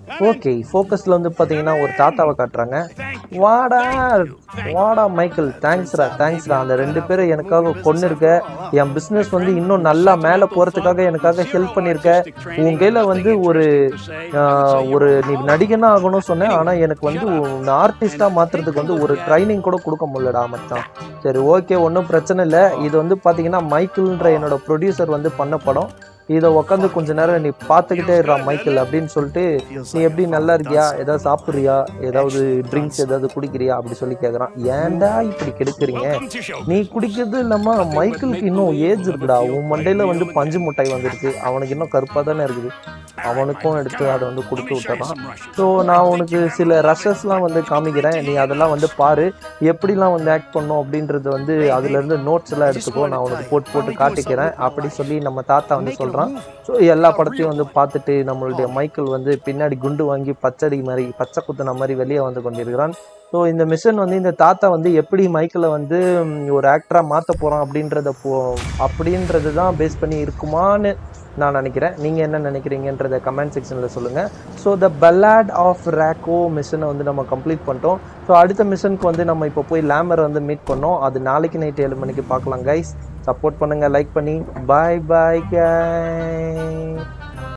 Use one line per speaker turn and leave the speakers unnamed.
okay ஃபோக்கஸில் வந்து பார்த்தீங்கன்னா ஒரு தாத்தாவை காட்டுறாங்க வாடா வாடா மைக்கேல் தேங்க்ஸ்ரா தேங்க்ஸ்ரா அந்த ரெண்டு பேரும் எனக்காக கொண்டு இருக்க என் பிஸ்னஸ் வந்து இன்னும் நல்லா மேலே போகிறதுக்காக எனக்காக ஹெல்ப் பண்ணியிருக்க உன் கையில் வந்து ஒரு ஆஹ், ஒரு நீ நடிகனா ஆகணும்னு சொன்னேன் ஆனால் எனக்கு வந்து உன்னை ஆர்டிஸ்டாக மாற்றுறதுக்கு வந்து ஒரு ட்ரைனிங் கூட கொடுக்க முடியலடா மச்சான் சரி ஓகே ஒன்றும் பிரச்சனை இல்லை இது வந்து பார்த்தீங்கன்னா மைக்கிள்ன்ற என்னோட ப்ரொடியூசர் வந்து பண்ண படம் இதை உட்காந்து கொஞ்ச நேரம் நீ பார்த்துக்கிட்டே இருடா மைக்கேல் அப்படின்னு சொல்லிட்டு நீ எப்படி நல்லா இருக்கியா ஏதாவது சாப்பிட்றியா ஏதாவது ட்ரிங்க்ஸ் ஏதாவது குடிக்கிறியா அப்படி சொல்லி கேட்குறான் ஏன்டா இப்படி கெடுக்குறீங்க நீ குடிக்கிறது இல்லாம மைக்கேலுக்கு இன்னும் ஏஜ் இருக்குடா உன் மண்டையில வந்து பஞ்சு முட்டாய் வந்துருக்கு அவனுக்கு இன்னும் கருப்பாக தானே இருக்குது அவனுக்கும் எடுத்து அதை வந்து கொடுத்து விட்டுறான் ஸோ நான் உனக்கு சில ரஷஸ்லாம் வந்து காமிக்கிறேன் நீ அதெல்லாம் வந்து பாரு எப்படிலாம் வந்து ஆக்ட் பண்ணும் அப்படின்றது வந்து அதுலேருந்து நோட்ஸ் எல்லாம் எடுத்துக்கோ நான் உனக்கு போட்டு போட்டு காட்டிக்கிறேன் அப்படி சொல்லி நம்ம தாத்தா வந்து சொல்கிறான் ஸோ எல்லா படத்தையும் வந்து பார்த்துட்டு நம்மளுடைய மைக்கேல் வந்து பின்னாடி குண்டு வாங்கி பச்சடி மாதிரி பச்சை குத்துன மாதிரி வெளியே வந்து கொண்டிருக்கிறான் ஸோ இந்த மிஷன் வந்து இந்த தாத்தா வந்து எப்படி மைக்கேலை வந்து ம், ஒரு ஆக்டராக மாற்ற போகிறோம் அப்படின்றத போ அப்படின்றது தான் பேஸ் பண்ணி இருக்குமான்னு நான் நினைக்கிறேன் நீங்கள் என்ன நினைக்கிறீங்கன்றத கமெண்ட் செக்ஷனில் சொல்லுங்கள் ஸோ த பல்லாட் ஆஃப் ரேக்கோ மிஷனை வந்து நம்ம கம்ப்ளீட் பண்ணிட்டோம் ஸோ அடுத்த மிஷனுக்கு வந்து நம்ம இப்போ போய் லேமரை வந்து மீட் பண்ணோம் அது நாளைக்கு நைட் ஏழு மணிக்கு பார்க்கலாம் கைஸ் சப்போர்ட் பண்ணுங்கள் லைக் பண்ணி பாய் பாய் கை